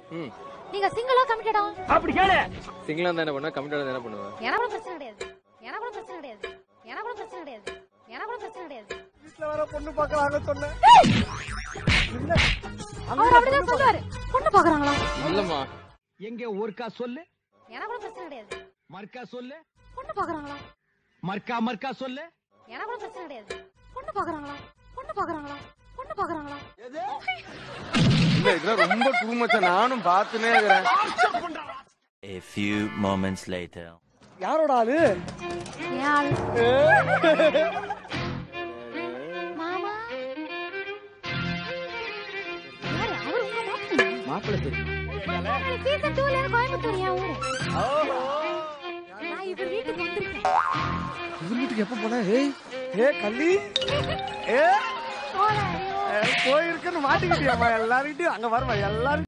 ம் நீங்க சிங்கிளா கமிட்டடா சிங்கிளா இருந்தா என்ன பண்ணுவேன் கமிட்டடா இருந்தா என்ன பண்ணுவேன் எனக்கு கூட பிரச்சனை கிடையாது எனக்கு கூட பிரச்சனை கிடையாது எனக்கு கூட பிரச்சனை கிடையாது எனக்கு கூட பிரச்சனை கிடையாது வீட்டுல வர பொண்ணு பாக்கலாங்க சொன்னேன் அவர் அப்படிதான் சொல்லுவாரு பொண்ணு பாக்குறாங்களா இல்லம்மா எங்க ஒருக்கா சொல்லு எனக்கு கூட பிரச்சனை கிடையாது மர்க்கா சொல்லு பொண்ணு பாக்குறாங்களா மர்க்கா மர்க்கா சொல்லு எனக்கு கூட பிரச்சனை கிடையாது பொண்ணு பாக்குறாங்களா பொண்ணு பாக்குறாங்களா பொண்ணு பாக்குறாங்களா இல்ல இதெல்லாம் ரொம்ப டூ மச்சா நானும் பார்த்துனே இருக்கிறேன் A few moments later. யாரோட ஆளு ஏன் ஆளு மாமா யாரு அவர் உங்க மாப்பிள்ளை மாப்பிள்ளை சரி சீசன் டூல கோயம்புத்தூர் என் ஊரு நான் இவர் வீட்டுக்கு வந்திருக்கேன் இவர் வீட்டுக்கு எப்ப போன ஏய் ஏ கள்ளி ஏ போறாரு போயிருக்குன்னு மாட்டிக்கிட்டியாமா எல்லார்கிட்டயும் அங்க வருவா எல்லாரும்